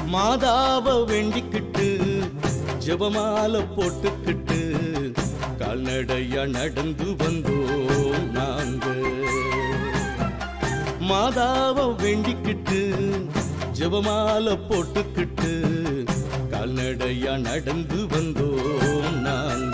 மாதாவ வேண்டிக்கிட்டு ஜெபமால போட்டுக்கிட்டு கால்நடையா நடந்து வந்தோம் நாங்க மாதாவ வேண்டிக்கிட்டு ஜெபமால போட்டுக்கிட்டு கால்நடையா நடந்து வந்தோம் நாங்க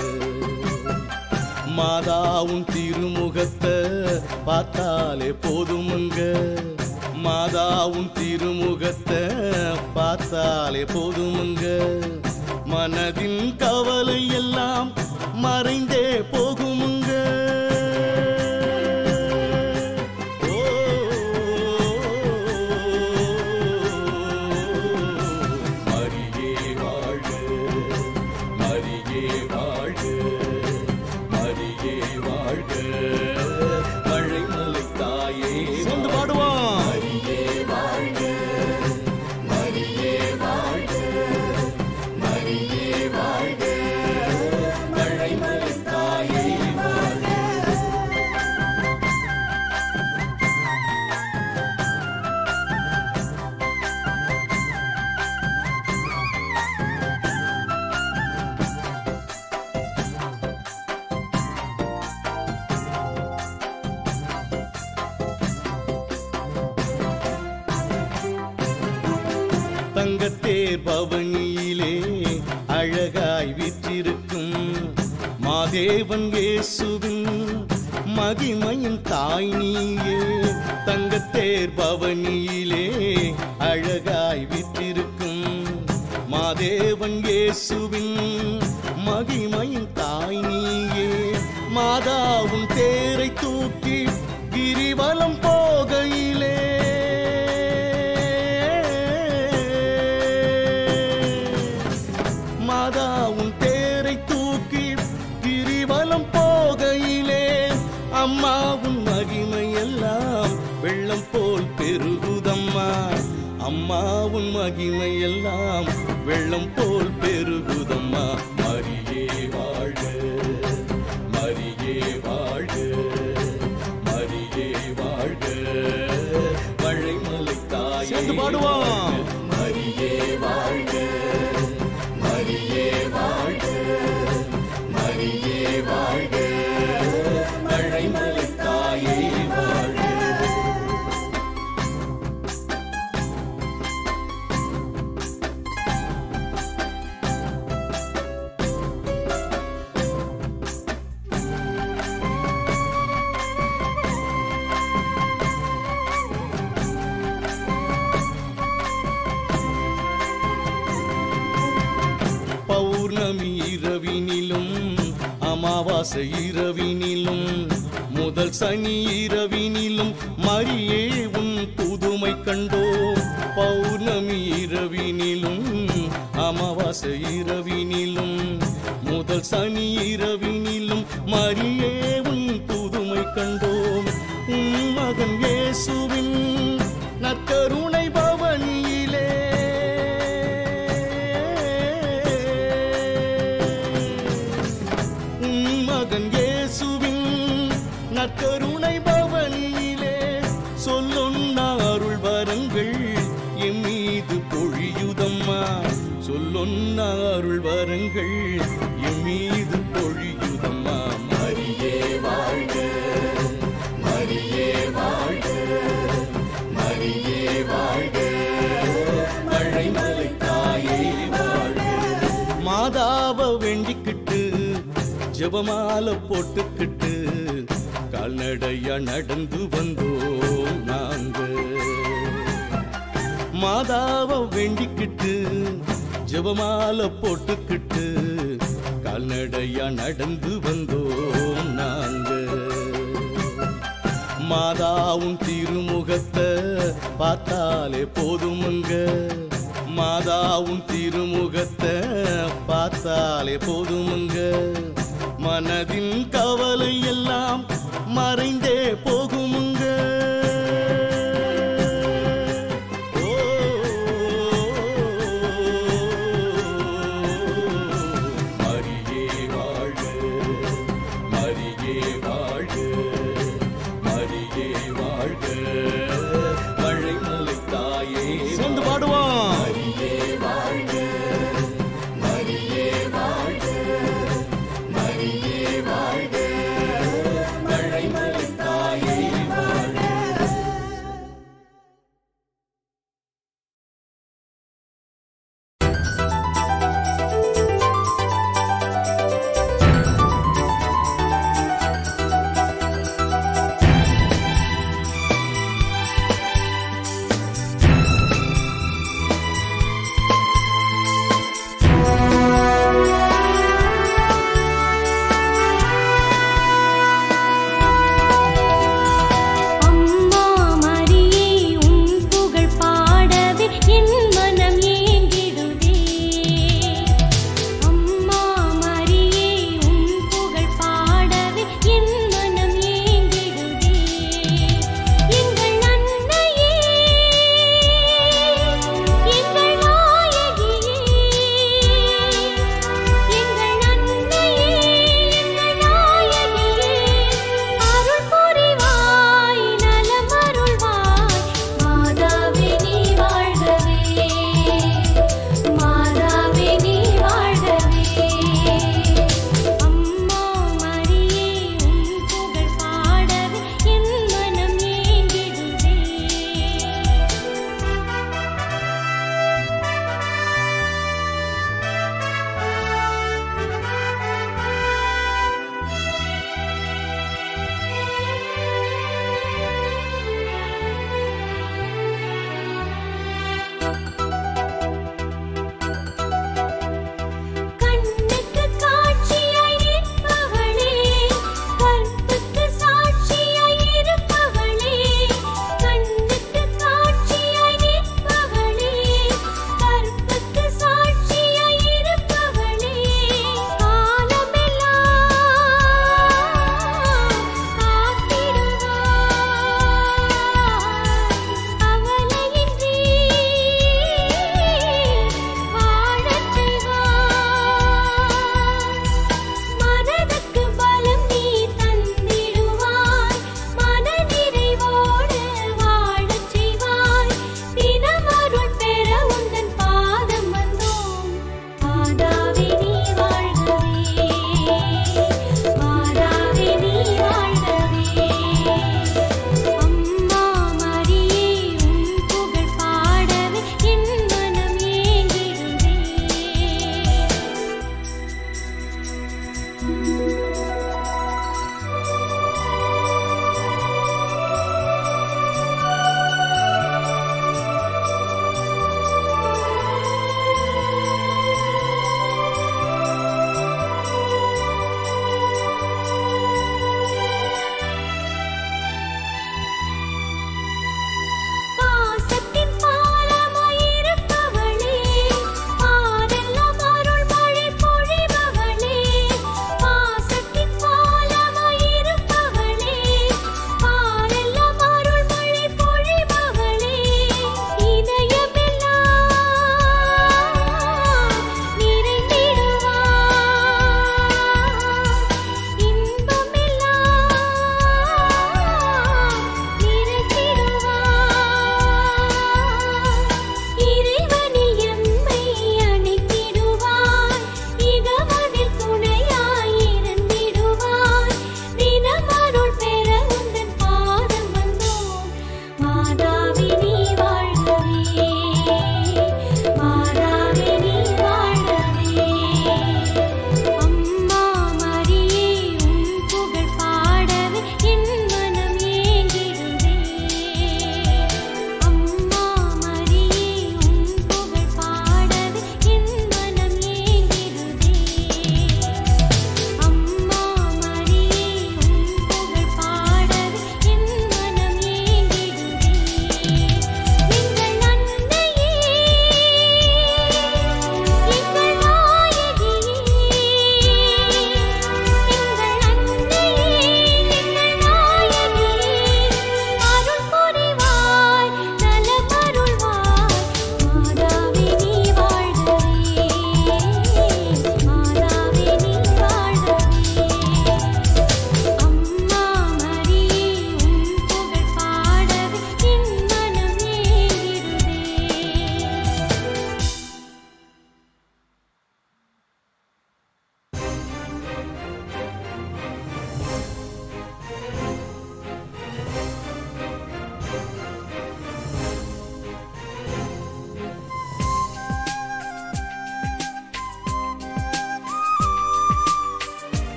மாதாவும் திருமுகத்தை பார்த்தாலே போதுமுங்க மாதாவும் திருமுகத்தை பார்த்தாலே போதுமுங்க மனதின் கவலை எல்லாம் மறைந்தே போகுமுங்க ஓ, மரியே வாழ்க மரியே வாழ்க மரியே வாழ்க மழைமலை தாயே சேர்ந்து பாடுவோம் மரியே வாழ்க மரியே வாழ்க மரியே வாழ்க மழைமலை தாயே வாழ்க தங்கத்தேர் பவனியிலே அழகாய் விற்றிருக்கும் மாதேவன் இயேசுவின் மகிமையின் தாய் நீயே தங்கத்தேர் பவனியிலே அழகாய் விற்றிருக்கும் மாதேவன் இயேசுவின் மகிமையின் தாய் நீயே மாதாவும் தேரை தூக்கி கிரிவலம் போகையிலே மாதாவும் தேரை தூக்கி கிரிவலம் போகையிலே அம்மாவும் மகிமை எல்லாம் வெள்ளம் போல் பெருகுதம்மா அம்மாவும் மகிமை எல்லாம் வெள்ளம் போல் பெருகுதம்மா மரியே வாழ்க மரியே வாழ்க மரியே வாழ்க மழைமலை தாயே சேர்ந்து பாடுவோம். மரியே வாழ்க மரியே வாழ்க மரியே வாழ்க மழைமலை தாயே வாழ்க பௌர்ணமி இரவினிலும் அமாவாசை இரவினிலும் முதல் சனி இரவினிலும் மரியே உன் புதுமை கண்டோம் பௌர்ணமி இரவினிலும் அமாவாசை இரவினிலும் முதல் சனி இரவினிலும் மரியே உன் புதுமை கண்டோம் உன் மகன் இயேசுவின் நற்கருணை பவனியிலே உன் மகன் இயேசுவின் நற்கருணை பவனியிலே சொல்லொன்ன அருள் வரங்கள் என் மீது பொழியுதம்மா சொல்லொன்ன அருள் வரங்கள் என் மீது பொழியுதம்மா மரியே வாழ்க மரியே வாழ்க மரியே வாழ்க மழைமலை தாயே வாழ்க மாதாவ வேண்டிக்கிட்டு ஜெபமால போட்டுக்கிட்டு கால்நடையா நடந்து வந்தோம் நாங்க மாதாவ வேண்டிக்கிட்டு ஜெபமால போட்டுக்கிட்டு கால்நடையா நடந்து வந்தோம் நாங்க மாதாவும் திருமுகத்தை பார்த்தாலே போதுமுங்க மாதாவும் திருமுகத்தை பார்த்தாலே போதுமுங்க மனதின் கவலை எல்லாம் மறைந்தே போகுமுங்க ஓ, மரியே வாழ்க மரியே வாழ்க மரியே வாழ்க மழைமலை தாயே சேர்ந்து பாடுவோம். மரியே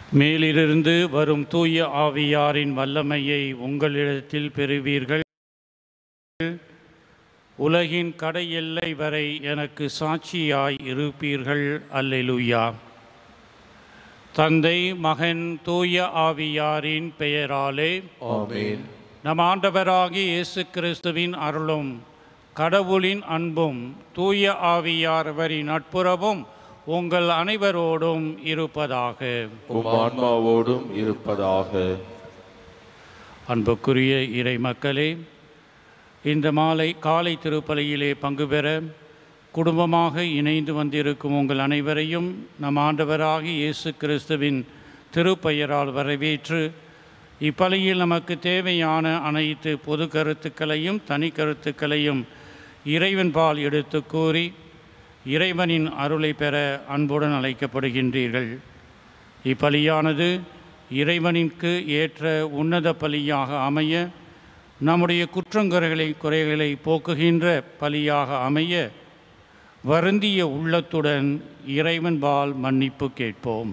மேலிருந்து வரும் தூய ஆவியாரின் வல்லமையை உங்களிடத்தில் பெறுவீர்கள் உலகின் கடை எல்லை வரை எனக்கு சாட்சியாய் இருப்பீர்கள் அல்லேலூயா தந்தை மகன் தூய ஆவியாரின் பெயராலே ஆமென் நம் ஆண்டவராகிய இயேசு கிறிஸ்துவின் அருளும் கடவுளின் அன்பும் தூய ஆவியாரவரின் நட்புறவும் உங்கள் அனைவரோடும் இருப்பதாக உம் ஆன்மாவோடும் இருப்பதாக அன்புக்குரிய இறை மக்களே இந்த மாலை காலை திருப்பலியிலே பங்கு பெற குடும்பமாக இணைந்து வந்திருக்கும் உங்கள் அனைவரையும் நம் ஆண்டவராகிய இயேசு கிறிஸ்துவின் திருப்பெயரால் வரவேற்று இப்பலியில் நமக்கு தேவையான அனைத்து பொது கருத்துக்களையும் தனி கருத்துக்களையும் இறைவன் பால் எடுத்து கூறி இறைவனின் அருளை பெற அன்புடன் அழைக்கப்படுகின்றீர்கள் இப்பலியானது இறைவனிற்கு ஏற்ற உன்னத பலியாக அமைய நம்முடைய குற்றங்குறைகளை குறைகளை போக்குகின்ற பலியாக அமைய வருந்திய உள்ளத்துடன் இறைவன்பால் மன்னிப்பு கேட்போம்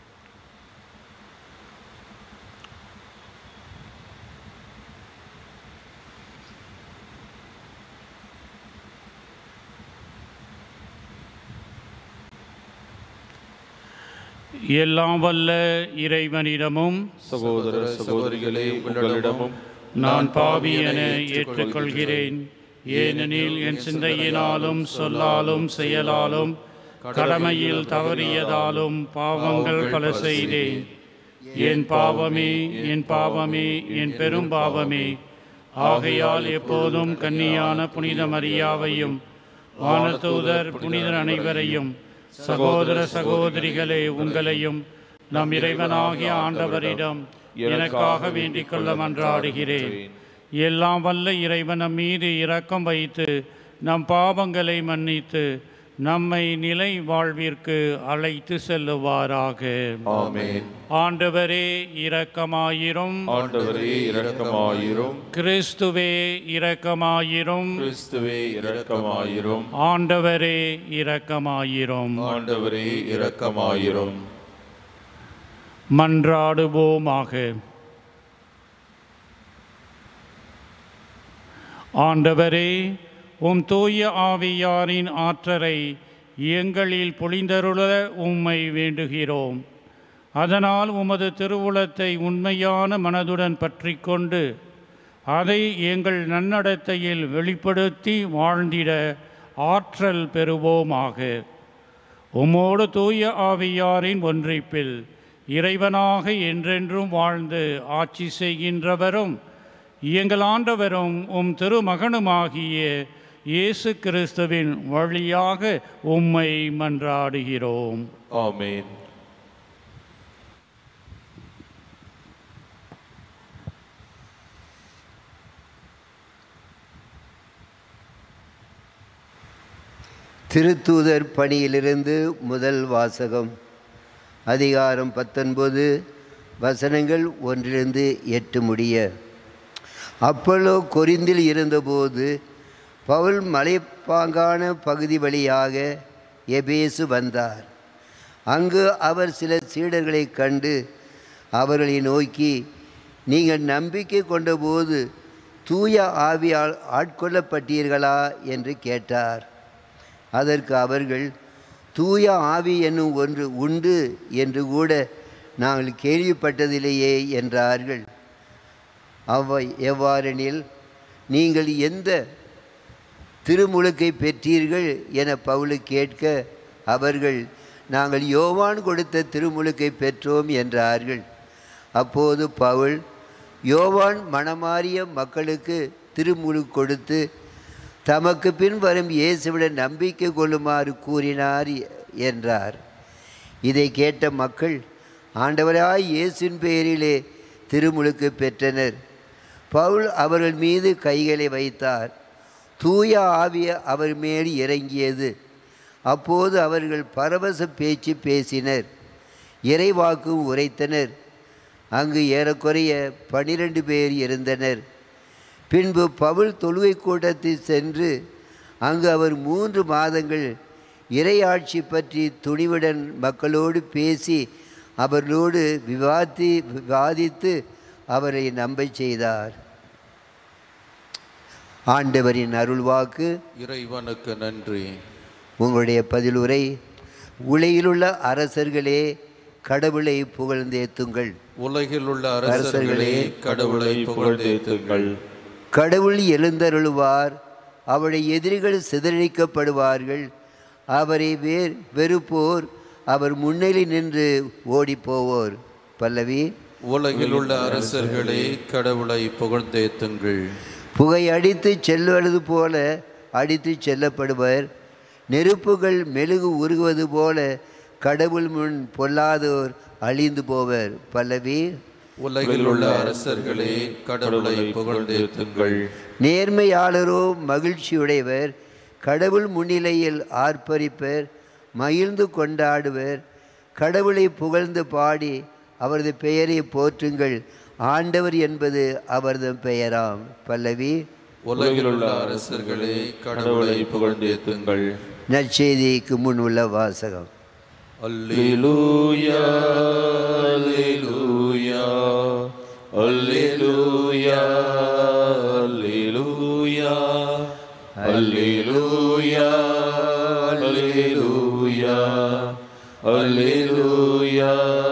எல்லாம் வல்ல இறைவனிடமும் சகோதர சகோதரிகளே உங்களிடமும் நான் பாவி என ஏற்றுக்கொள்கிறேன் ஏனெனில் என் சிந்தையினாலும் சொல்லாலும் செயலாலும் கடமையில் தவறியதாலும் பாவங்கள் பல செய்தேன் என் பாவமே என் பாவமே என் பெரும் பாவமே ஆகையால் எப்போதும் கன்னியான புனித மரியாவையும் வானதூதர் புனிதர் அனைவரையும் சகோதர சகோதரிகளே உங்களையும் நம் இறைவனாகிய ஆண்டவரிடம் எனக்காக வேண்டிக் கொள்ள மன்றாடுகிறேன் எல்லாம் வல்ல இறைவன் நம் மீது இரக்கம் வைத்து நம் பாவங்களை மன்னித்து நம்மை நிலை வாழ்விற்கு அழைத்து செல்லுவாராக ஆமென் ஆண்டவரே இரக்கமாயிரும் ஆண்டவரே இரக்கமாயிரும் கிறிஸ்துவே இரக்கமாயிரும் கிறிஸ்துவே இரக்கமாயிரும் ஆண்டவரே இரக்கமாயிரும் ஆண்டவரே இரக்கமாயிரும் மன்றாடுவோமாக ஆண்டவரே உம் தூய ஆவியாரின் ஆற்றலை எங்களில் பொழிந்தருள உம்மை வேண்டுகிறோம் அதனால் உமது திருவுளத்தை உண்மையான மனதுடன் பற்றி கொண்டு அதை எங்கள் நன்னடத்தையில் வெளிப்படுத்தி வாழ்ந்திட ஆற்றல் பெறுவோமாக உம்மோடு தூய ஆவியாரின் ஒன்றிப்பில் இறைவனாக என்றென்றும் வாழ்ந்து ஆட்சி செய்கின்றவரும் எங்கள் ஆண்டவரும் உம் திருமகனுமாகிய இயேசு கிறிஸ்துவின் வழியாக உம்மை மன்றாடுகிறோம் ஆமென் திருத்தூதர் பணியிலிருந்து முதல் வாசகம் அதிகாரம் பத்தொன்பது வசனங்கள் ஒன்றிலிருந்து எட்டு முடிய அப்பல்லோ கொரிந்தில் இருந்தபோது பவுல் மலைப்பாங்கான பகுதி வழியாக எபேசு வந்தார் அங்கு அவர் சில சீடர்களை கண்டு அவர்களை நோக்கி நீங்கள் நம்பிக்கை கொண்டபோது தூய ஆவியால் ஆட்கொள்ளப்பட்டீர்களா என்று கேட்டார் அதற்கு அவர்கள் தூய ஆவி என்னும் ஒன்று உண்டு என்று கூட நாங்கள் கேள்விப்பட்டதில்லையே என்றார்கள் அவ்வை எவ்வாறெனில் நீங்கள் எந்த திருமுழுக்கை பெற்றீர்கள் என பவுலு கேட்க அவர்கள் நாங்கள் யோவான் கொடுத்த திருமுழுக்கை பெற்றோம் என்றார்கள் அப்போது பவுல் யோவான் மனமாறிய மக்களுக்கு திருமுழு கொடுத்து தமக்கு பின் வரும் இயேசுவிட நம்பிக்கை கொள்ளுமாறு கூறினார் என்றார் இதை கேட்ட மக்கள் ஆண்டவராய் இயேசுவின் பெயரிலே திருமுழுக்கு பெற்றனர் பவுல் அவர்கள் மீது கைகளை வைத்தார் தூய ஆவிய அவர் மேல் இறங்கியது அப்போது அவர்கள் பரவச பேச்சு பேசினர் இறைவாக்கு உரைத்தனர் அங்கு ஏறக்குறைய பனிரெண்டு பேர் இருந்தனர் பின்பு பவுல் தொழுகை கூட்டத்தில் சென்று அங்கு அவர் மூன்று மாதங்கள் இறையாட்சி பற்றி துணிவுடன் மக்களோடு பேசி அவர்களோடு விவாதி விவாதித்து அவரை நம்பச் செய்தார் ஆண்டவரின் அருள்வாக்கு இறைவனுக்கு நன்றி உங்களுடைய பதிலுரை உலகிலுள்ள அரசர்களே கடவுளை புகழ்ந்தேத்துங்கள் உலகில் உள்ள அரசர்களே கடவுளை புகழ்ந்தேத்துங்கள் கடவுள் எழுந்தருளுவார் அவருடைய எதிரிகள் சிதறடிக்கப்படுவார்கள் அவரை வேர் வெறுப்போர் அவர் முன்னிலை நின்று ஓடிப்போவோர் பல்லவி உலகில் உள்ள அரசர்களே கடவுளை புகழ்ந்தேத்துங்கள் புகை அடித்து செல்வது போல அடித்து செல்லப்படுவர் நெருப்புகள் மெழுகு உருகுவது போல கடவுள் முன் பொல்லாதோர் அழிந்து போவர் பல்லவி உலகில் உள்ள அரசர்களே கடவுளை புகழ்ந்தேத்துங்கள் நேர்மையாளரோ மகிழ்ச்சியுடையவர் கடவுள் முன்னிலையில் ஆர்ப்பரிப்பர் மகிழ்ந்து கொண்டாடுவர் கடவுளை புகழ்ந்து பாடி அவரது பெயரை போற்றுங்கள் ஆண்டவர் என்பது அவரது பெயராம் பல்லவி உலகில் உள்ள அரசர்களே கடவுளை புகழ்ந்தேத்துங்கள் நற்செய்திக்கு முன் உள்ள வாசகம் அல்லேலூயா அல்லேலூயா அல்லேலூயா அல்லேலூயா அல்லேலூயா அல்லேலூயா அல்லேலூயா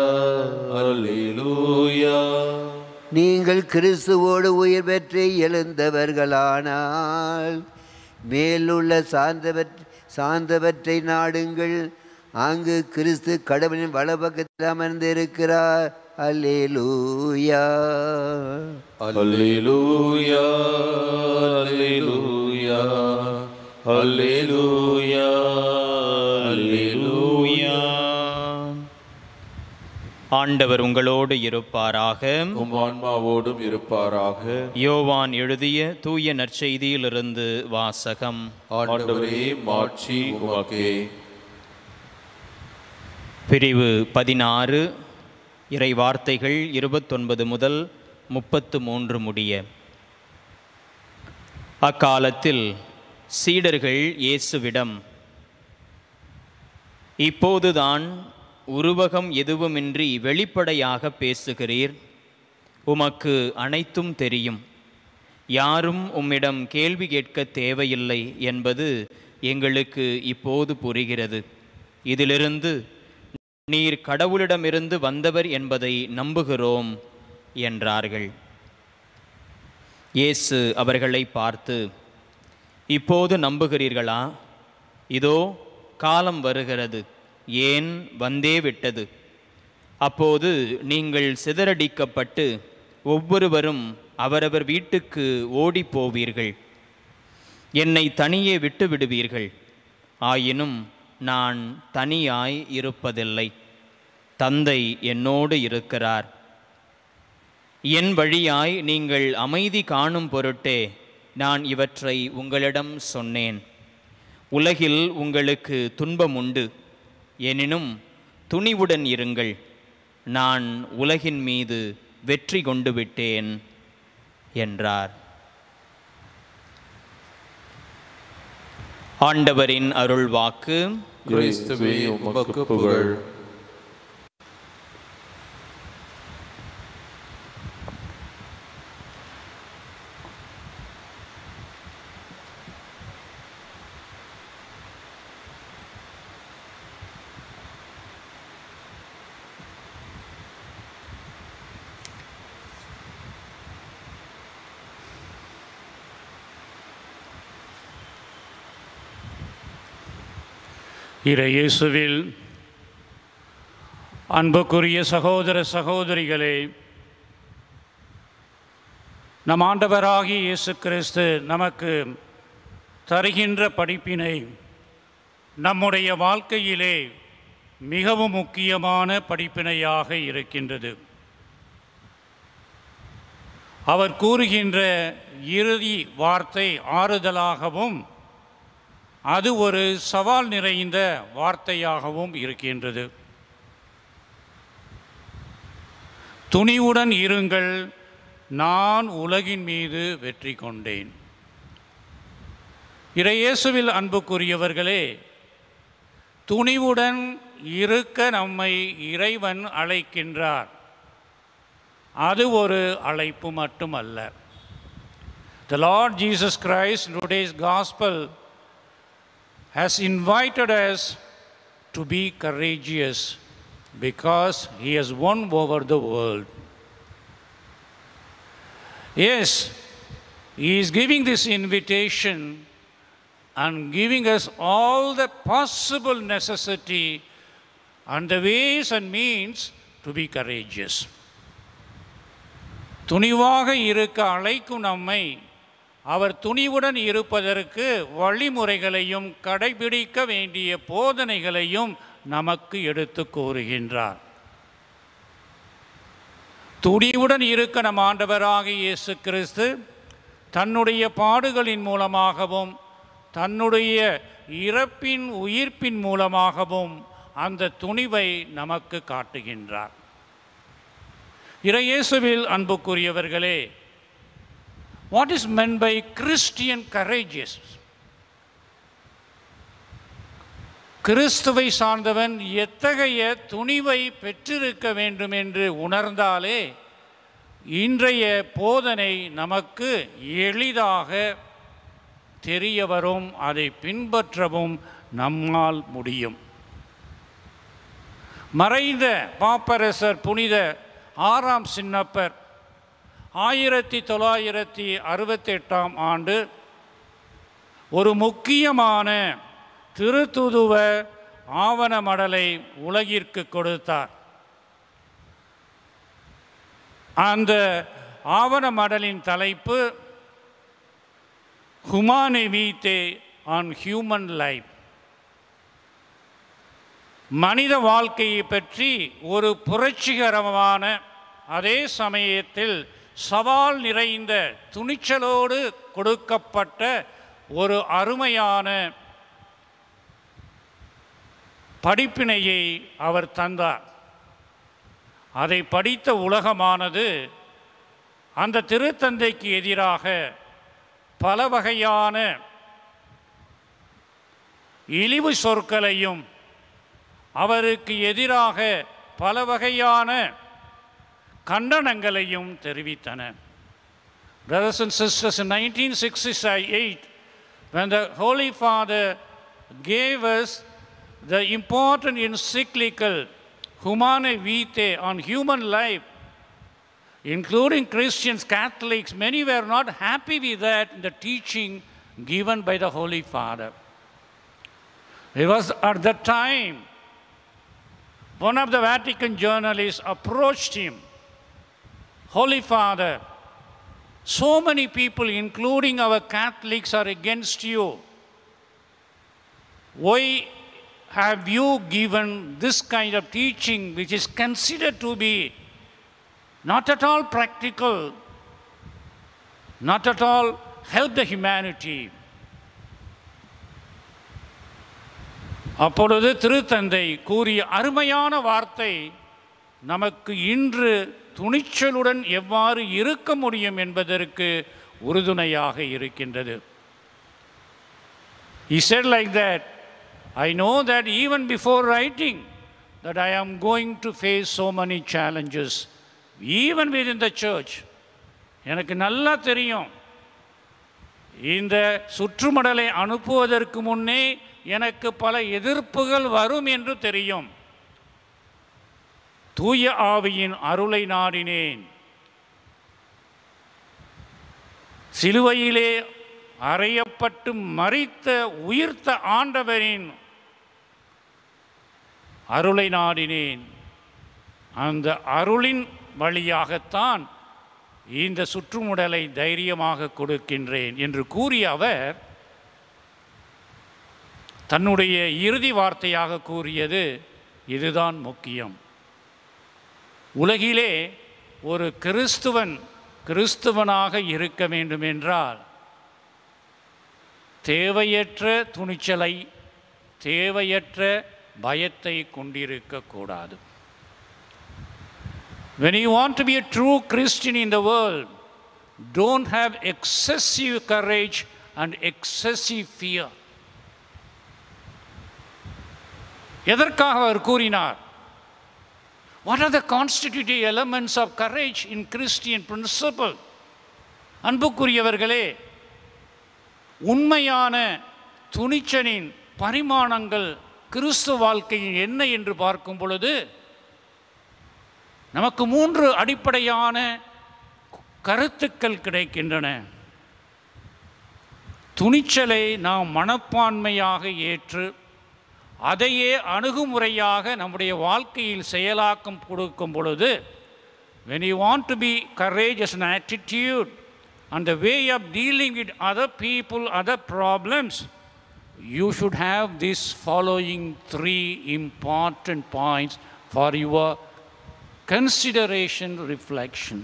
அல்லேலூயா நீங்கள் கிறிஸ்துவோடு உயிர் பெற்று எழுந்தவர்களானால் மேலுள்ள சார்ந்தவற் சார்ந்தவற்றை நாடுங்கள் அங்கு கிறிஸ்து கடவுளின் வலப்பக்கத்தில் அமர்ந்திருக்கிறார் அல்லேலூயா அல்லேலூயா அல்லேலூயா அல்லேலூயா அல்லேலூயா ஆண்டவர் உங்களோடு இருப்பாராக உம் ஆன்மாவோடும் இருப்பாராக யோவான் எழுதிய தூய நற்செய்தியிலிருந்து வாசகம் ஆண்டவரே மாட்சி உமக்கே பிரிவு பதினாறு இறை வார்த்தைகள் இருபத்தொன்பது முதல் முப்பத்து மூன்று முடிய அக்காலத்தில் சீடர்கள் இயேசுவிடம் இப்போதுதான் உருவகம் எதுவுமின்றி வெளிப்படையாக பேசுகிறீர் உமக்கு அனைத்தும் தெரியும் யாரும் உம்மிடம் கேள்வி கேட்க தேவையில்லை என்பது எங்களுக்கு இப்போது புரிகிறது இதிலிருந்து நீர் கடவுளிடமிருந்து வந்தவர் என்பதை நம்புகிறோம் என்றார்கள் இயேசு அவர்களை பார்த்து இப்போது நம்புகிறீர்களா இதோ காலம் வருகிறது ஏன் வந்தே விட்டது அப்போது நீங்கள் சிதறடிக்கப்பட்டு ஒவ்வொருவரும் அவரவர் வீட்டுக்கு ஓடிப் போவீர்கள் என்னை தனியே விட்டு விடுவீர்கள் ஆயினும் நான் தனியாய் இருப்பதில்லை தந்தை என்னோடு இருக்கிறார் என் வழியாய் நீங்கள் அமைதி காணும் பொருட்டே நான் இவற்றை உங்களிடம் சொன்னேன் உலகில் உங்களுக்கு துன்பம் உண்டு எனினும் துணிவுடன் இருங்கள் நான் உலகின் மீது வெற்றி கொண்டு விட்டேன் என்றார் ஆண்டவரின் அருள் வாக்கு கிறிஸ்துவே உமக்கு புகழ் இறை இயேசுவில் அன்புக்குரிய சகோதர சகோதரிகளே நம் ஆண்டவராகிய இயேசு கிறிஸ்து நமக்கு தருகின்ற படிப்பினை நம்முடைய வாழ்க்கையிலே மிகவும் முக்கியமான படிப்பினையாக இருக்கின்றது அவர் கூறுகின்ற இறுதி வார்த்தை ஆறுதலாகவும் அது ஒரு சவால் நிறைந்த வார்த்தையாகவும் இருக்கின்றது துணிவுடன் இருங்கள் நான் உலகின் மீது வெற்றி கொண்டேன் இறையேசுவில் அன்புக்குரியவர்களே துணிவுடன் இருக்க நம்மை இறைவன் அழைக்கின்றார் அது ஒரு அழைப்பு மட்டுமல்ல The Lord Jesus Christ in today's gospel has invited us to be courageous because he has won over the world. Yes, he is giving this invitation and giving us all the possible necessity and the ways and means to be courageous. துணிவாக இருக்க அழைக்கும் நம்மை அவர் துணிவுடன் இருப்பதற்கு வழிமுறைகளையும் கடைபிடிக்க வேண்டிய போதனைகளையும் நமக்கு எடுத்து கூறுகின்றார் துணிவுடன் இருக்க நம் ஆண்டவராக இயேசு கிறிஸ்து தன்னுடைய பாடுகளின் மூலமாகவும் தன்னுடைய இறப்பின் உயிர்ப்பின் மூலமாகவும் அந்த துணிவை நமக்கு காட்டுகின்றார் இறையேசுவில் அன்புக்குரியவர்களே what is meant by Christian courageous கிறிஸ்துவை சார்ந்தவன் எத்தகைய துணிவை பெற்றிருக்க வேண்டும் என்று உணர்ந்தாலே இன்றைய போதனை நமக்கு எளிதாக தெரிய வரும் அதை பின்பற்றவும் நம்மால் முடியும் மறைந்த பாப்பரசர் புனித ஆறாம் சின்னப்பர் ஆயிரத்தி தொள்ளாயிரத்தி அறுபத்தெட்டாம் ஆண்டு ஒரு முக்கியமான திருத்துதுவ ஆவணமடலை உலகிற்கு கொடுத்தார் அந்த ஆவணமடலின் தலைப்பு ஹுமானி வீத்தே ஆன் ஹியூமன் லைஃப் மனித வாழ்க்கையை பற்றி ஒரு புரட்சிகரமான அதே சமயத்தில் சவால் நிறைந்த துணிச்சலோடு கொடுக்கப்பட்ட ஒரு அருமையான படிப்பினையை அவர் தந்தார் அதை படித்த உலகமானது அந்த திருத்தந்தைக்கு எதிராக பல வகையான இழிவு சொற்களையும் அவருக்கு எதிராக பல வகையான கண்டனங்களையும் தெரிவித்தன Brothers and sisters, in 1968, when the Holy Father gave us the important encyclical Humane Vitae on human life, including Christians, Catholics, many were not happy with that, the teaching given by the Holy Father. It was at that time one of the Vatican journalists approached him. Holy Father, so many people, including our Catholics, are against you. Why have you given this kind of teaching, which is considered to be not at all practical, not at all help the humanity? அப்பொழுது திருத்தந்தை கூறிய அருமையான வார்த்தை நமக்கு இன்று துணிச்சலுடன் எவ்வாறு இருக்க முடியும் என்பதற்கு உறுதுணையாக இருக்கின்றது He said like that, I know that even before writing that I am going to face so many challenges, even within the church. எனக்கு நல்லா தெரியும் இந்த சுற்றுமடலை அனுப்புவதற்கு முன்னே எனக்கு பல எதிர்ப்புகள் வரும் என்று தெரியும் தூய ஆவியின் அருளை நாடினேன் சிலுவையிலே அறையப்பட்டு மறித்த உயிர்த்த ஆண்டவரின் அருளை நாடினேன் அந்த அருளின் வழியாகத்தான் இந்த சுற்றுமுடலை தைரியமாக கொடுக்கின்றேன் என்று கூறிய அவர் தன்னுடைய இறுதி வார்த்தையாக கூறியது இதுதான் முக்கியம் உலகிலே ஒரு கிறிஸ்துவன் கிறிஸ்துவனாக இருக்க வேண்டும் என்றால் தேவையற்ற துணிச்சலை தேவையற்ற பயத்தை கொண்டிருக்கக்கூடாது When you want to be a true Christian in the world, don't have excessive courage and excessive fear. எதற்காக அவர் கூறினார் what are the constitutive elements of courage in Christian principle அன்புக்குரியவர்களே உண்மையான துணிச்சலின் பரிமாணங்கள் கிறிஸ்து வாழ்க்கையின் என்ன என்று பார்க்கும் பொழுது நமக்கு மூன்று அடிப்படையான கருத்துக்கள் கிடைக்கின்றன துணிச்சலை நாம் மனப்பான்மையாக ஏற்று அதையே அணுகுமுறையாக நம்முடைய வாழ்க்கையில் செயலாக்கம் கொடுக்கும் பொழுது when you want to be courageous an attitude and the way of dealing with other people other problems you should have this following three important points for your consideration reflection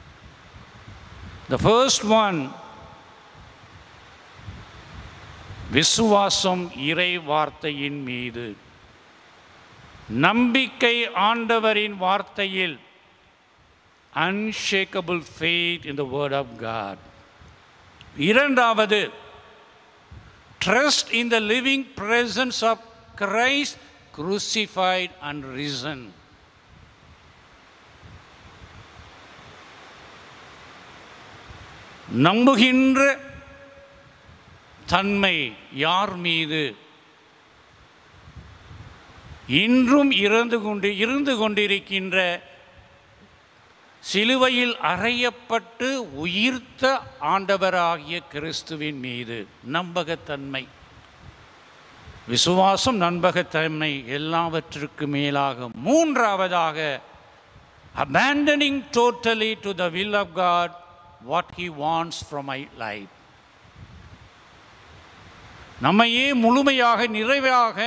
the first one விசுவாசம் இறை வார்த்தையின் மீது நம்பிக்கை ஆண்டவரின் வார்த்தையில் unshakable faith in the word of God இரண்டாவது trust in the living presence of Christ crucified and risen நம்புகின்ற தன்மை யார் மீது இன்றும் இறந்து கொண்டு இருந்து கொண்டிருக்கின்ற சிலுவையில் அறையப்பட்டு உயிர்த்த ஆண்டவராகிய கிறிஸ்துவின் மீது நம்பகத்தன்மை விசுவாசம் நம்பகத்தன்மை எல்லாவற்றுக்கு மேலாக மூன்றாவதாக abandoning totally to the will of God what he wants from my life நம்மையே முழுமையாக நிறைவாக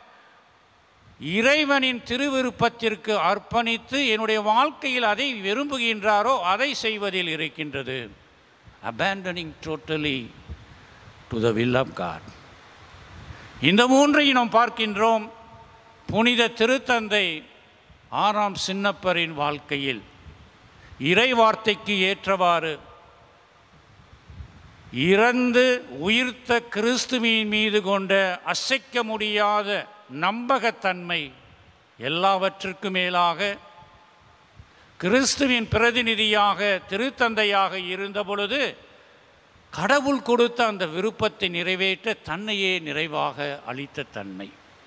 இறைவனின் திருவிருப்பத்திற்கு அர்ப்பணித்து என்னுடைய வாழ்க்கையில் அதை விரும்புகின்றாரோ அதை செய்வதில் இருக்கின்றது abandoning totally to the will of God இந்த மூன்றையும் நாம் பார்க்கின்றோம் புனித திருத்தந்தை ஆறாம் சின்னப்பரின் வாழ்க்கையில் இறை வார்த்தைக்கு ஏற்றவாறு இறந்து உயிர்த்த கிறிஸ்துவின் மீது கொண்ட அசைக்க முடியாத நம்பகத்தன்மை எல்லாவற்றுக்கும் மேலாக கிறிஸ்துவின் பிரதிநிதியாக திருத்தந்தையாக இருந்த பொழுது கடவுள் கொடுத்த அந்த விருப்பத்தை நிறைவேற்ற தன்னையே நிறைவாக அளித்த தன்மை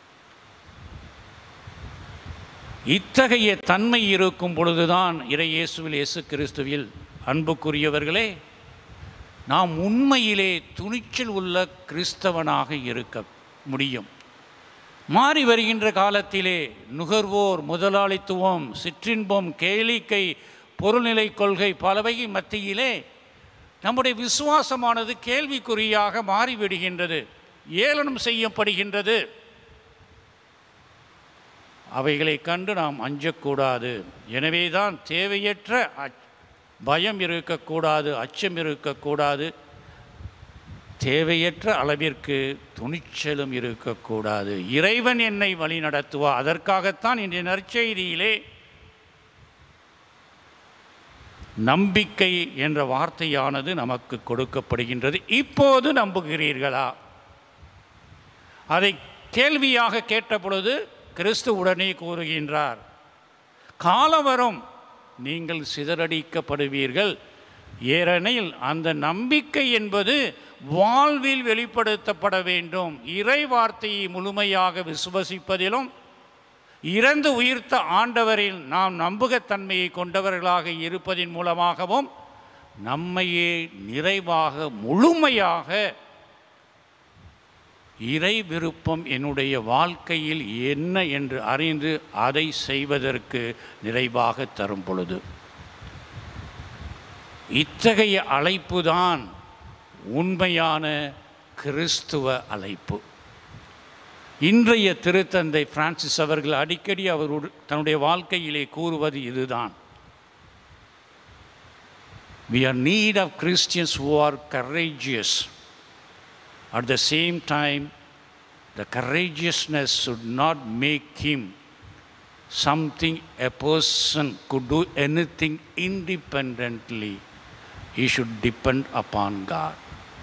இத்தகைய தன்மை இருக்கும் பொழுதுதான் இறை இயேசுவில் இயேசு கிறிஸ்துவில் அன்புக்குரியவர்களே நாம் உண்மையிலே துணிச்சல் உள்ள கிறிஸ்தவனாக இருக்க முடியும் மாறி வருகின்ற காலத்திலே நுகர்வோர் முதலாளித்துவம் சிற்றின்பம் கேளிக்கை பொருள்நிலை கொள்கை பலவை மத்தியிலே நம்முடைய விசுவாசமானது கேள்விக்குறியாக மாறிவிடுகின்றது ஏளனம் செய்யப்படுகின்றது அவைகளை கண்டு நாம் அஞ்சக்கூடாது எனவே தான் தேவையற்ற அச்- பயம் இருக்கக்கூடாது அச்சம் இருக்கக்கூடாது தேவையற்ற அளவிற்கு துணிச்சலும் இருக்கக்கூடாது இறைவன் என்னை வழி நடத்துவார் அதற்காகத்தான் இன்றைய நற்செய்தியிலே நம்பிக்கை என்ற வார்த்தையானது நமக்கு கொடுக்கப்படுகின்றது இப்போது நம்புகிறீர்களா அதை கேள்வியாக கேட்டபொழுது கிறிஸ்து உடனே கூறுகின்றார் காலம் வரும் நீங்கள் சிதறடிக்கப்படுவீர்கள் ஏனெனில் அந்த நம்பிக்கை என்பது வாழ்வில் வெளிப்படுத்தப்பட வேண்டும் இறை வார்த்தையை முழுமையாக விசுவசிப்பதிலும் இறந்து உயிர்த்த ஆண்டவரில் நாம் நம்பகத்தன்மையை கொண்டவர்களாக இருப்பதின் மூலமாகவும் நம்மையே நிறைவாக முழுமையாக இறை விருப்பம் என்னுடைய வாழ்க்கையில் என்ன என்று அறிந்து அதை செய்வதற்கு நிறைவாக தரும் பொழுது இத்தகைய அழைப்புதான் உண்மையான கிறிஸ்துவ அழைப்பு இன்றைய திருத்தந்தை பிரான்சிஸ் அவர்கள் அடிக்கடி அவர் தன்னுடைய வாழ்க்கையிலே கூறுவது இதுதான் we are need of christians who are courageous at the same time the courageousness should not make him something a person could do anything independently he should depend upon god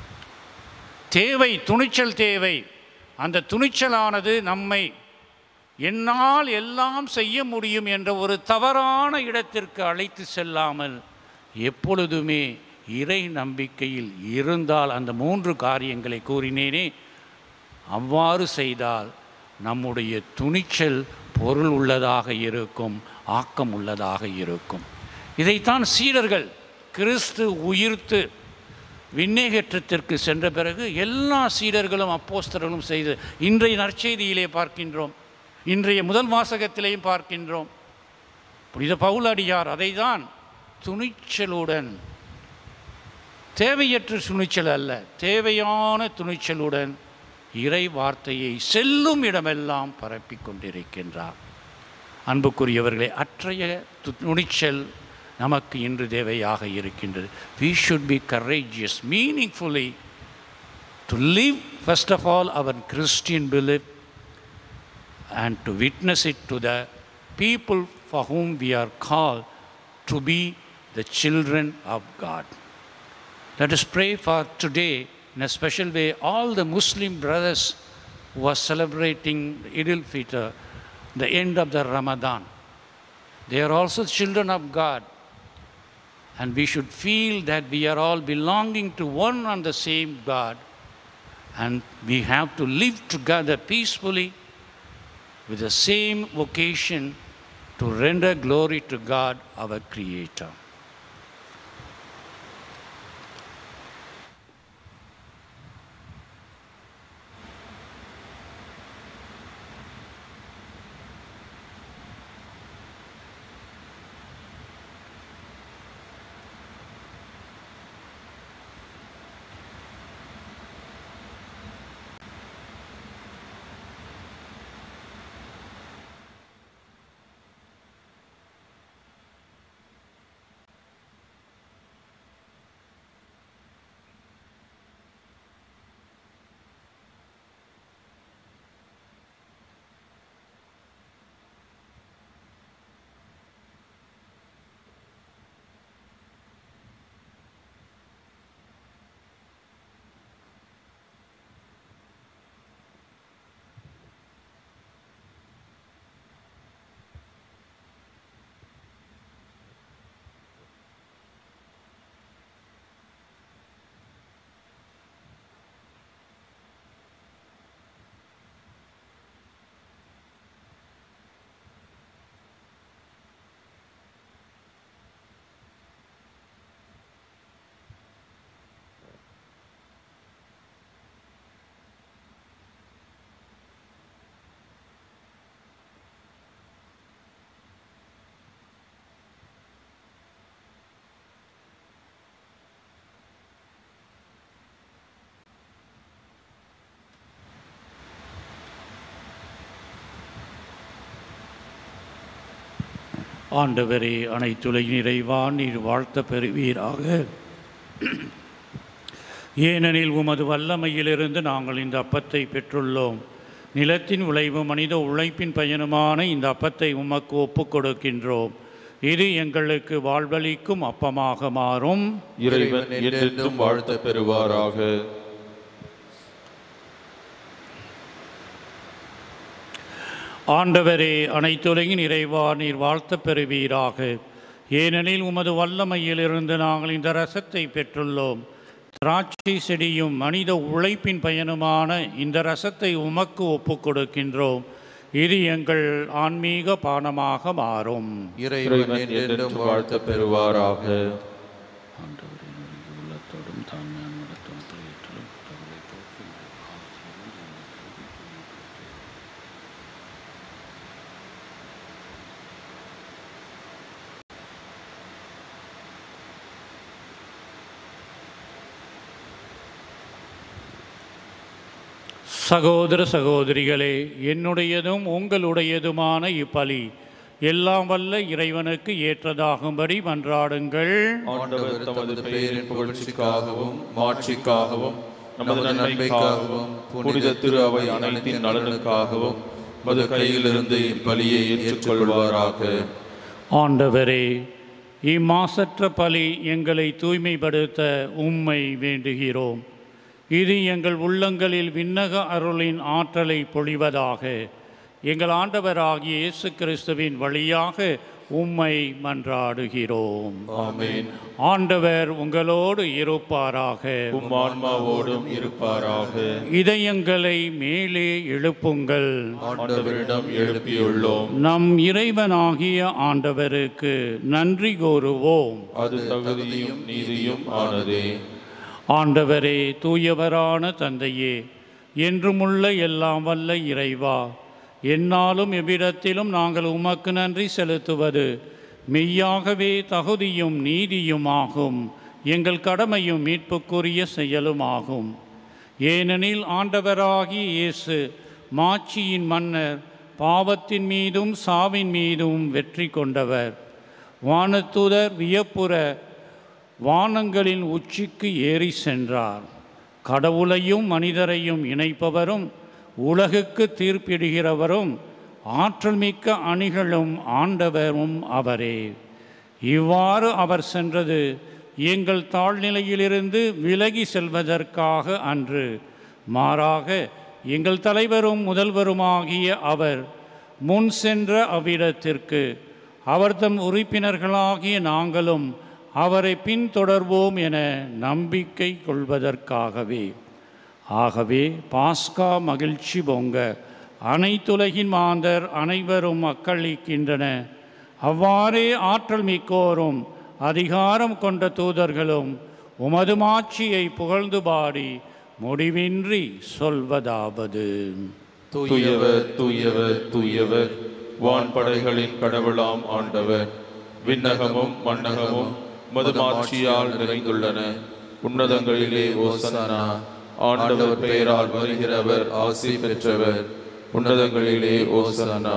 தேவை துணிச்சல் தேவை அந்த துணிச்சலானது நம்மை என்னால் எல்லாம் செய்ய முடியும் என்ற ஒரு தவறான இடத்திற்கு அழைத்து செல்லாமல் எப்பொழுதுமே இறை நம்பிக்கையில் இருந்தால் அந்த மூன்று காரியங்களை கூறினேனே அவ்வாறு செய்தால் நம்முடைய துணிச்சல் பொருள் உள்ளதாக இருக்கும் ஆக்கம் உள்ளதாக இருக்கும் இதைத்தான் சீடர்கள் கிறிஸ்து உயிர்த்து விண்ணேகற்றத்திற்கு சென்ற பிறகு எல்லா சீடர்களும் அப்போஸ்தலர்களும் செய்து இன்றைய நற்செய்தியிலே பார்க்கின்றோம் இன்றைய முதல் வாசகத்திலேயும் பார்க்கின்றோம் புனித பவுலடியார் அதைதான் துணிச்சலுடன் தேவையற்ற துணிச்சல் அல்ல தேவையான துணிச்சலுடன் இறை வார்த்தையை செல்லும் இடமெல்லாம் பரப்பிக் கொண்டிருக்கின்றார் அன்புக்குரியவர்களே அற்றைய து- துணிச்சல் நமக்கு இன்று தேவையாக இருக்கின்றது we should be courageous meaningfully to live first of all our christian belief and to witness it to the people for whom we are called to be the children of god let us pray for today in a special way all the Muslim brothers who are celebrating Eid al Fitr, the end of the Ramadan. They are also children of God. And we should feel that we are all belonging to one and the same God. And we have to live together peacefully with the same vocation to render glory to God, our Creator. ஆண்டவரே அனைத்துலகின் இறைவா நீர் வாழ்த்த பெறுவீராக ஏனெனில் உமது வல்லமையிலிருந்து நாங்கள் இந்த அப்பத்தை பெற்றுள்ளோம் நிலத்தின் விளைவு மனித உழைப்பின் பயனுமான இந்த அப்பத்தை உமக்கு ஒப்புக் கொடுக்கின்றோம் இது எங்களுக்கு வாழ்வளிக்கும் அப்பமாக மாறும் இறைவன் என்றென்றும் வாழ்த்த பெறுவாராக ஆண்டவரே அனைத்துலகின் இறைவா நீர் வாழ்த்தப் பெறுவீராக ஏனெனில் உமது வல்லமையிலிருந்து நாங்கள் இந்த ரசத்தை பெற்றுள்ளோம் திராட்சை செடியும் மனித உழைப்பின் பயனுமான இந்த ரசத்தை உமக்கு ஒப்புக் கொடுக்கின்றோம் இது எங்கள் ஆன்மீக பானமாக மாறும் இறைவன் என்றென்றும் வாழ்த்த பெறுவாராக உள்ளத்தோடும் தாழ்மையான நடத்தும் பிரியத்திலும் குற்றங்களை போக்கி சகோதர சகோதரிகளே என்னுடையதும் உங்களுடையதுமான இப்பலி எல்லாம் வல்ல இறைவனுக்கு ஏற்றதாகும்படி மன்றாடுங்கள் ஆண்டவர் தமது பெயரின் புகழ்ச்சிக்காகவும் மாட்சிக்காகவும் நமது நன்மைக்காகவும் புனித திரு அவை அனைத்தின் நலனுக்காகவும் மது கையிலிருந்து இப்பலியை ஏற்றுக்கொள்வாராக ஆண்டவரே இம்மாசற்ற பலி எங்களை தூய்மைப்படுத்த உம்மை வேண்டுகிறோம் இது எங்கள் உள்ளங்களில் விண்ணக அருளின் ஆற்றலை பொழிவதாக எங்கள் ஆண்டவராகிய இயேசு கிறிஸ்துவின் வழியாக உம்மை மன்றாடுகிறோம் ஆமென் ஆண்டவர் உங்களோடு இருப்பாராக உம் ஆன்மாவோடும் இருப்பாராக இதயங்களை மேலே எழுப்புங்கள் ஆண்டவரிடம் எழுப்பியுள்ளோம் நம் இறைவனாகிய ஆண்டவருக்கு நன்றி கூறுவோம் அது தகுதியும் நீதியும் ஆனதே ஆண்டவரே தூயவரான தந்தையே என்றுமுள்ள எல்லாம் வல்ல இறைவா என்னாலும் எவ்விடத்திலும் நாங்கள் உமக்கு நன்றி செலுத்துவது மெய்யாகவே தகுதியும் நீதியுமாகும் எங்கள் கடமையும் மீட்புக்குரிய செயலுமாகும் ஏனெனில் ஆண்டவராகிய இயேசு மாட்சியின் மன்னர் பாவத்தின் மீதும் சாவின் மீதும் வெற்றி கொண்டவர் வானத்துதர் வியப்புற வானங்களின் உச்சிக்கு ஏறி சென்றார் கடவுளையும் மனிதரையும் இணைப்பவரும் உலகுக்கு தீர்ப்பிடுகிறவரும் ஆற்றல் மிக்க அணிகளும் ஆண்டவரும் அவரே இவ்வாறு அவர் சென்றது எங்கள் தாழ்நிலையிலிருந்து விலகி செல்வதற்காக அன்று மாறாக எங்கள் தலைவரும் முதல்வருமாகிய அவர் முன் சென்ற அவ்விடத்திற்கு அவர்தம் உறுப்பினர்களாகிய நாங்களும் அவரை பின்தொடர்வோம் என நம்பிக்கை கொள்வதற்காகவே ஆகவே பாஸ்கா மகிழ்ச்சி பொங்க அனைத்துலகின் மாந்தர் அனைவரும் அக்களிக்கின்றன அவ்வாறே ஆற்றல் மிக்கோரும் அதிகாரம் கொண்ட தூதர்களும் உமது மாட்சியை புகழ்ந்து பாடி முடிவின்றி சொல்வதாவது தூயவர் தூயவர் தூயவர் வான்படைகளின் கடவுளாம் ஆண்டவர் விண்ணகமும் மண்ணகமும் மதுமாட்சியால் நிறைந்துள்ளன உன்னதங்களிலே ஓசன்னா ஆண்டவர் பெயரால் வருகிறவர் ஆசி பெற்றவர் உன்னதங்களிலே ஓசன்னா